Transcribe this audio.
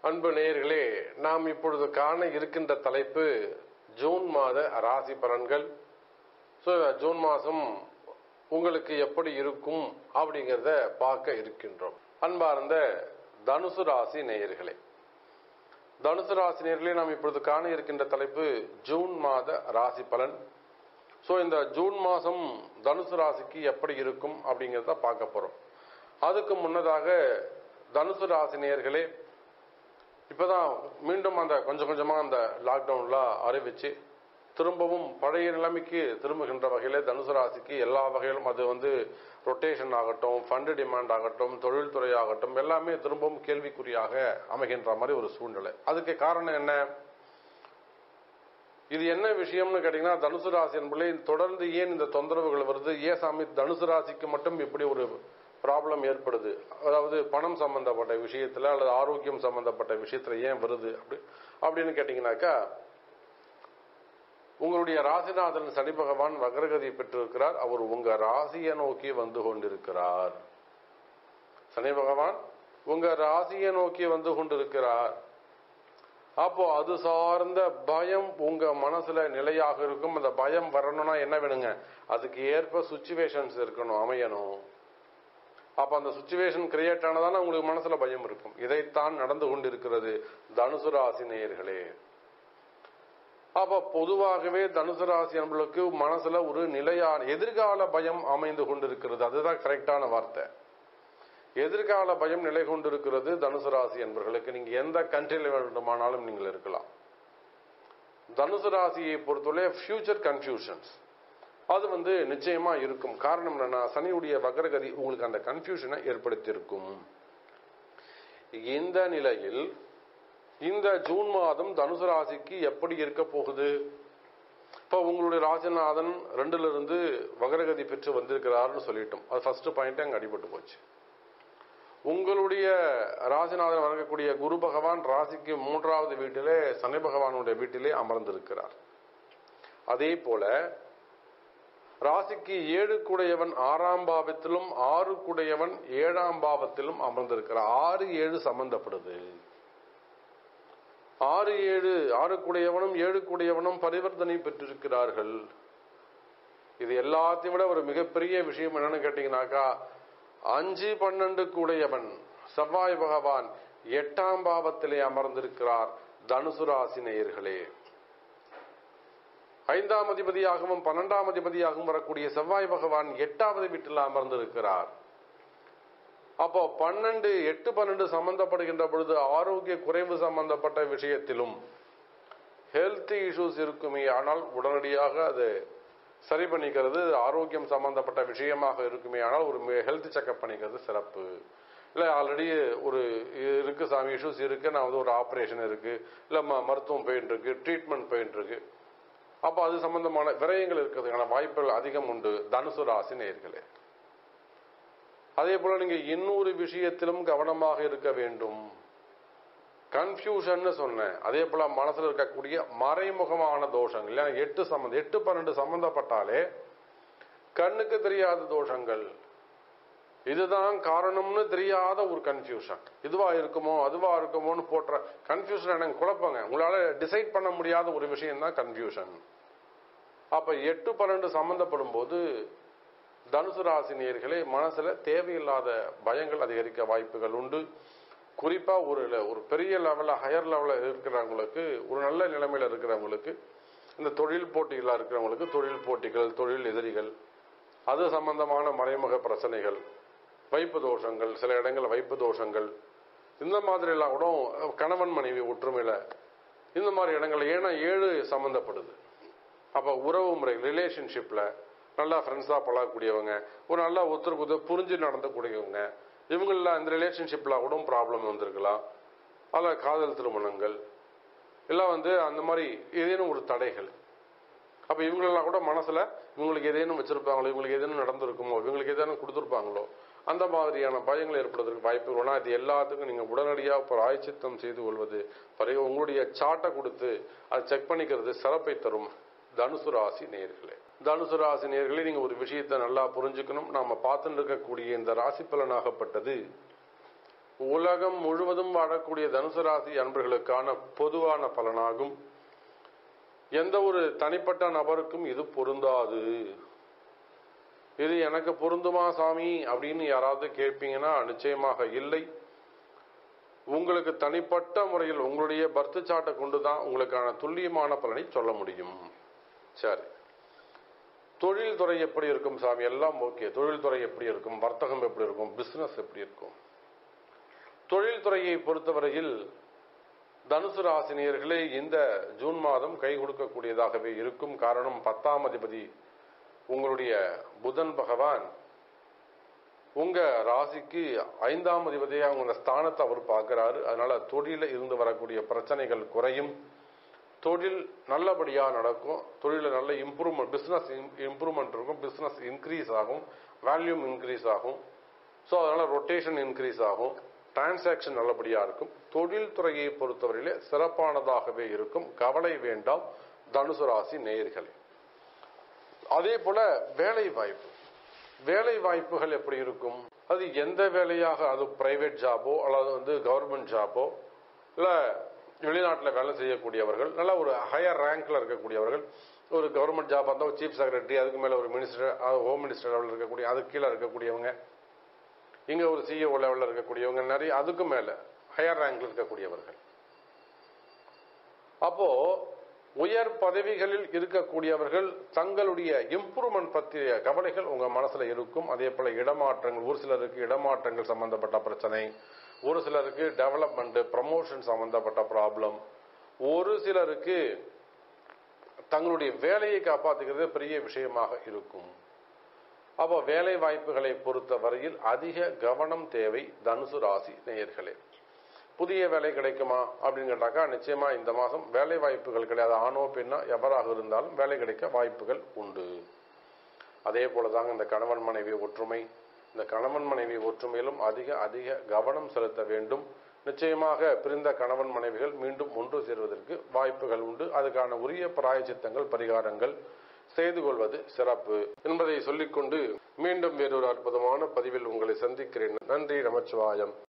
அன்பு நேயர்களே நாம் இப்பொழுது காண இருக்கின்ற தலைப்பு ஜூன் மாத ராசி பலன்கள் ஸோ ஜூன் மாதம் உங்களுக்கு எப்படி இருக்கும் அப்படிங்கிறத பார்க்க இருக்கின்றோம் அன்பார்ந்த தனுசு ராசி நேயர்களே தனுசு ராசி நேயர்களே நாம் இப்பொழுது காண இருக்கின்ற தலைப்பு ஜூன் மாத ராசி பலன் ஸோ இந்த ஜூன் மாதம் தனுசு ராசிக்கு எப்படி இருக்கும் அப்படிங்கிறத பார்க்க போகிறோம் அதுக்கு முன்னதாக தனுசு ராசி நேயர்களே இப்பதான் மீண்டும் அந்த கொஞ்சம் கொஞ்சமா அந்த லாக்டவுன்லாம் அறிவிச்சு திரும்பவும் பழைய நிலைமைக்கு திரும்புகின்ற வகையில தனுசு ராசிக்கு எல்லா வகையிலும் அது வந்து ரொட்டேஷன் ஆகட்டும் ஃபண்டு டிமாண்ட் ஆகட்டும் தொழில்துறை ஆகட்டும் எல்லாமே திரும்பவும் கேள்விக்குறியாக அமைகின்ற மாதிரி ஒரு சூழ்நிலை அதுக்கு காரணம் என்ன இது என்ன விஷயம்னு கேட்டீங்கன்னா தனுசு ராசி என்பதை தொடர்ந்து ஏன் இந்த தொந்தரவுகள் வருது ஏன் சாமி தனுசு ராசிக்கு மட்டும் இப்படி ஒரு ப்ராப்ளம் ஏற்படுது அதாவது பணம் சம்பந்தப்பட்ட விஷயத்துல அல்லது ஆரோக்கியம் சம்பந்தப்பட்ட விஷயத்துல ஏன் வருது அப்படி அப்படின்னு கேட்டீங்கன்னாக்கா உங்களுடைய ராசிநாதன் சனி பகவான் வக்ரகதி பெற்றிருக்கிறார் அவர் உங்க ராசியை நோக்கி வந்து கொண்டிருக்கிறார் சனி பகவான் உங்க ராசியை நோக்கி வந்து கொண்டிருக்கிறார் அப்போ அது சார்ந்த பயம் உங்க மனசுல நிலையாக இருக்கும் அந்த பயம் வரணும்னா என்ன வேணுங்க அதுக்கு ஏற்ப சுச்சுவேஷன்ஸ் இருக்கணும் அமையணும் அப்ப அந்த சுச்சுவேஷன் கிரியேட் ஆனதான உங்களுக்கு மனசுல பயம் இருக்கும் இதைத்தான் நடந்து கொண்டிருக்கிறது தனுசு ராசி நேயர்களே அப்ப பொதுவாகவே தனுசு ராசி என்பளுக்கு மனசுல ஒரு நிலையான எதிர்கால பயம் அமைந்து கொண்டிருக்கிறது அதுதான் கரெக்டான வார்த்தை எதிர்கால பயம் நிலை கொண்டிருக்கிறது தனுசு ராசி என்பர்களுக்கு நீங்க எந்த கண்ட்ரியில் வேண்டுமானாலும் நீங்கள் இருக்கலாம் தனுசு ராசியை பொறுத்தவரை ஃபியூச்சர் கன்ஃபியூஷன்ஸ் அது வந்து நிச்சயமா இருக்கும் காரணம் என்னன்னா சனியுடைய வக்ரகதி உங்களுக்கு அந்த கன்ஃபியூஷனை ஏற்படுத்தியிருக்கும் இந்த நிலையில் இந்த ஜூன் மாதம் தனுசு ராசிக்கு எப்படி இருக்க போகுது இப்ப உங்களுடைய ராஜநாதன் ரெண்டுல இருந்து வக்ரகதி பெற்று வந்திருக்கிறார்னு சொல்லிட்டோம் அது ஃபர்ஸ்ட் பாயிண்ட் அங்க அடிபட்டு போச்சு உங்களுடைய ராஜநாதன் வழங்கக்கூடிய குரு பகவான் ராசிக்கு மூன்றாவது வீட்டிலே சனி பகவானுடைய வீட்டிலே அமர்ந்திருக்கிறார் அதே போல ராசிக்கு ஏழு குடையவன் ஆறாம் பாவத்திலும் ஆறு குடையவன் ஏழாம் பாவத்திலும் அமர்ந்திருக்கிறார் ஆறு ஏழு சம்பந்தப்படுது ஆறு ஏழு ஆறு குடையவனும் ஏழு குடையவனும் பரிவர்த்தனை பெற்றிருக்கிறார்கள் இது எல்லாத்தையும் விட ஒரு மிகப்பெரிய விஷயம் என்னன்னு கேட்டீங்கன்னாக்கா அஞ்சு பன்னெண்டு கூடையவன் செவ்வாய் பகவான் எட்டாம் பாவத்திலே அமர்ந்திருக்கிறார் தனுசு ராசி நேயர்களே ஐந்தாம் அதிபதியாகவும் பன்னெண்டாம் அதிபதியாகவும் வரக்கூடிய செவ்வாய் பகவான் எட்டாவது வீட்டில் அமர்ந்திருக்கிறார் அப்போ பன்னெண்டு எட்டு பன்னெண்டு சம்பந்தப்படுகின்ற பொழுது ஆரோக்கிய குறைவு சம்பந்தப்பட்ட விஷயத்திலும் ஹெல்த் இஷ்யூஸ் இருக்குமே ஆனால் உடனடியாக அது சரி பண்ணிக்கிறது ஆரோக்கியம் சம்பந்தப்பட்ட விஷயமாக இருக்குமே ஆனால் ஒரு ஹெல்த் செக்அப் பண்ணிக்கிறது சிறப்பு இல்லை ஆல்ரெடி ஒரு இருக்கு சாமி இஷ்யூஸ் இருக்கு நான் வந்து ஒரு ஆப்ரேஷன் இருக்கு இல்லை மருத்துவம் போயிட்டு இருக்கு ட்ரீட்மெண்ட் போயிட்டு இருக்கு அப்போ அது சம்பந்தமான விரயங்கள் இருக்கிறதுக்கான வாய்ப்புகள் அதிகம் உண்டு தனுசு ராசி நேர்களே அதே போல நீங்க இன்னொரு விஷயத்திலும் கவனமாக இருக்க வேண்டும் கன்ஃபியூஷன் சொன்னேன் அதே போல மனசுல இருக்கக்கூடிய மறைமுகமான தோஷங்கள் இல்லையா எட்டு சம்பந்தம் எட்டு பன்னெண்டு சம்பந்தப்பட்டாலே கண்ணுக்கு தெரியாத தோஷங்கள் இதுதான் காரணம்னு தெரியாத ஒரு கன்ஃபியூஷன் இதுவா இருக்குமோ அதுவா இருக்குமோன்னு போட்ட கன்ஃபியூஷன் எனக்கு குழப்பங்க உங்களால டிசைட் பண்ண முடியாத ஒரு விஷயம் தான் கன்ஃபியூஷன் அப்ப எட்டு பன்னெண்டு சம்பந்தப்படும் போது தனுசு ராசி நேர்களே மனசுல தேவையில்லாத பயங்கள் அதிகரிக்க வாய்ப்புகள் உண்டு குறிப்பா ஒரு ஒரு பெரிய லெவல்ல ஹையர் லெவல்ல இருக்கிறவங்களுக்கு ஒரு நல்ல நிலைமையில இருக்கிறவங்களுக்கு இந்த தொழில் போட்டிகளா இருக்கிறவங்களுக்கு தொழில் போட்டிகள் தொழில் எதிரிகள் அது சம்பந்தமான மறைமுக பிரச்சனைகள் வைப்பு தோஷங்கள் சில இடங்கள் வைப்பு தோஷங்கள் இந்த மாதிரி எல்லாம் கூட கணவன் மனைவி ஒற்றுமையில இந்த மாதிரி இடங்கள் ஏன்னா ஏழு சம்பந்தப்படுது அப்ப உறவு முறை ரிலேஷன்ஷிப்ல நல்லா ஃப்ரெண்ட்ஸா பழகக்கூடியவங்க ஒரு நல்லா ஒருத்தருக்கு ஒருத்தர் புரிஞ்சு நடந்தக்கூடியவங்க இவங்களெல்லாம் இந்த ரிலேஷன்ஷிப்ல கூட ப்ராப்ளம் வந்திருக்கலாம் அதில் காதல் திருமணங்கள் எல்லாம் வந்து அந்த மாதிரி ஏதேனும் ஒரு தடைகள் அப்ப இவங்களெல்லாம் கூட மனசுல இவங்களுக்கு ஏதேனும் வச்சிருப்பாங்களோ இவங்களுக்கு ஏதேனும் நடந்திருக்குமோ இவங்களுக்கு ஏதேனும் கொடுத்துருப்பாங்களோ அந்த மாதிரியான பயங்கள் ஏற்படுவதற்கு வாய்ப்பு ஆனால் இது எல்லாத்துக்கும் நீங்க உடனடியாக ஒரு ஆய்ச்சித்தம் செய்து கொள்வது பிறகு உங்களுடைய சாட்டை கொடுத்து அதை செக் பண்ணிக்கிறது சிறப்பை தரும் தனுசு ராசி நேர்களே தனுசு ராசி நேர்களே நீங்க ஒரு விஷயத்தை நல்லா புரிஞ்சுக்கணும் நாம பார்த்துட்டு இருக்கக்கூடிய இந்த ராசி பலனாகப்பட்டது உலகம் முழுவதும் வாழக்கூடிய தனுசு ராசி அன்பர்களுக்கான பொதுவான பலனாகும் எந்த ஒரு தனிப்பட்ட நபருக்கும் இது பொருந்தாது இது எனக்கு பொருந்துமா சாமி அப்படின்னு யாராவது கேட்பீங்கன்னா நிச்சயமாக இல்லை உங்களுக்கு தனிப்பட்ட முறையில் உங்களுடைய பர்த் சாட்டை கொண்டு தான் உங்களுக்கான துல்லியமான பலனை சொல்ல முடியும் சரி தொழில் துறை எப்படி இருக்கும் சாமி எல்லாம் ஓகே தொழில் துறை எப்படி இருக்கும் வர்த்தகம் எப்படி இருக்கும் பிசினஸ் எப்படி இருக்கும் தொழில் துறையை பொறுத்தவரையில் தனுசு ராசினியர்களே இந்த ஜூன் மாதம் கை கொடுக்கக்கூடியதாகவே இருக்கும் காரணம் பத்தாம் அதிபதி உங்களுடைய புதன் பகவான் உங்க ராசிக்கு ஐந்தாம் அதிபதியா உங்க ஸ்தானத்தை அவர் பார்க்கிறாரு அதனால தொழில இருந்து வரக்கூடிய பிரச்சனைகள் குறையும் தொழில் நல்லபடியா நடக்கும் தொழில நல்ல இம்ப்ரூவ்மெண்ட் பிசினஸ் இம்ப்ரூவ்மெண்ட் இருக்கும் பிசினஸ் இன்க்ரீஸ் ஆகும் வேல்யூம் இன்க்ரீஸ் ஆகும் ஸோ அதனால ரொட்டேஷன் இன்க்ரீஸ் ஆகும் டிரான்சாக்ஷன் நல்லபடியா இருக்கும் தொழில் துறையை பொறுத்தவரையிலே சிறப்பானதாகவே இருக்கும் கவலை வேண்டாம் தனுசு ராசி நேயர்களே அதே போல வேலை வாய்ப்பு வேலை வாய்ப்புகள் எப்படி இருக்கும் அது எந்த வேலையாக அது பிரைவேட் ஜாபோ அல்லது வந்து கவர்மெண்ட் ஜாபோ இல்ல வெளிநாட்டில் வேலை செய்யக்கூடியவர்கள் நல்ல ஒரு ஹையர் ரேங்க்ல இருக்கக்கூடியவர்கள் ஒரு கவர்மெண்ட் ஜாப் இருந்தால் சீஃப் செக்ரட்டரி அதுக்கு மேல ஒரு மினிஸ்டர் ஹோம் மினிஸ்டர் லெவலில் இருக்கக்கூடிய அதுக்கு கீழே இருக்கக்கூடியவங்க இங்க ஒரு சிஇஓ லெவலில் இருக்கக்கூடியவங்க நிறைய அதுக்கு மேல ஹையர் ரேங்க்ல இருக்கக்கூடியவர்கள் அப்போ உயர் பதவிகளில் இருக்கக்கூடியவர்கள் தங்களுடைய இம்ப்ரூவ்மெண்ட் பற்றிய கவலைகள் உங்க மனசுல இருக்கும் அதே போல இடமாற்றங்கள் ஒரு சிலருக்கு இடமாற்றங்கள் சம்பந்தப்பட்ட பிரச்சனை ஒரு சிலருக்கு டெவலப்மெண்ட் ப்ரமோஷன் சம்பந்தப்பட்ட ப்ராப்ளம் ஒரு சிலருக்கு தங்களுடைய வேலையை காப்பாத்துகிறது பெரிய விஷயமாக இருக்கும் அப்போ வேலை வாய்ப்புகளை பொறுத்த வரையில் அதிக கவனம் தேவை தனுசு ராசி நேயர்களே புதிய வேலை கிடைக்குமா அப்படின்னு கேட்டாக்கா நிச்சயமா இந்த மாதம் வேலை வாய்ப்புகள் கிடையாது ஆணோ பெண்ணோ எவராக இருந்தாலும் வேலை கிடைக்க வாய்ப்புகள் உண்டு அதே போலதாங்க இந்த கணவன் மனைவி ஒற்றுமை இந்த கணவன் மனைவி ஒற்றுமையிலும் அதிக அதிக கவனம் செலுத்த வேண்டும் நிச்சயமாக பிரிந்த கணவன் மனைவிகள் மீண்டும் ஒன்று சேர்வதற்கு வாய்ப்புகள் உண்டு அதுக்கான உரிய பிராயச்சித்தங்கள் பரிகாரங்கள் செய்து கொள்வது சிறப்பு என்பதை சொல்லிக்கொண்டு மீண்டும் வேறொரு அற்புதமான பதிவில் உங்களை சந்திக்கிறேன் நன்றி நமச்சிவாயம்